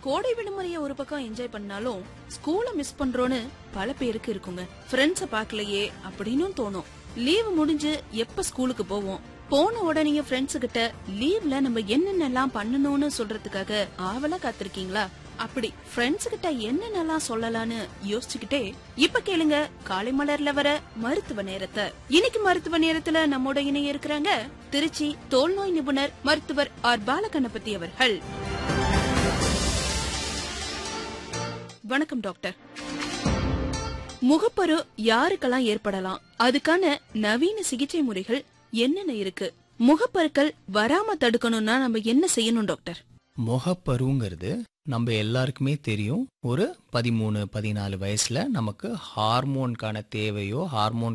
கோடை விடுமுறைய ஒரு பக்கம் என்ஜாய் பண்ணாலும் ஸ்கூல மிஸ் பண்றோன்னு பல பேருக்கு இருக்குங்க ஃப்ரெண்ட்ஸ பார்க்கலையே அப்படின்னு தோணும் லீவு முடிஞ்சு எப்ப ஸ்கூலுக்கு போவோம் போன உடனே ஃப்ரெண்ட்ஸ் கிட்ட லீவ்ல நம்ம என்னென்னலாம் பண்ணணும்னு சொல்றதுக்காக ஆவலா காத்திருக்கீங்களா அப்படி ஃப்ரெண்ட்ஸ் கிட்ட என்னென்னலாம் சொல்லலாம்னு யோசிச்சுக்கிட்டே இப்ப கேளுங்க காலை மலர்ல வர மருத்துவ நேரத்தை இன்னைக்கு மருத்துவ நேரத்துல நம்மோட இணைய இருக்கிறாங்க திருச்சி தோல்நோய் நிபுணர் மருத்துவர் ஆர் பாலகணபதி அவர்கள் வணக்கம் டாக்டர் முகப்பரு யாருக்கெல்லாம் ஏற்படலாம் அதுக்கான நவீன சிகிச்சை முறைகள் என்னென்ன இருக்கு முகப்பருக்கள் வராம தடுக்கணும்னா நம்ம என்ன செய்யணும் டாக்டர் முகப்பருங்கிறது நம்ம எல்லாருக்குமே தெரியும் ஒரு பதிமூணு பதினாலு வயசுல நமக்கு ஹார்மோனுக்கான தேவையோ ஹார்மோன்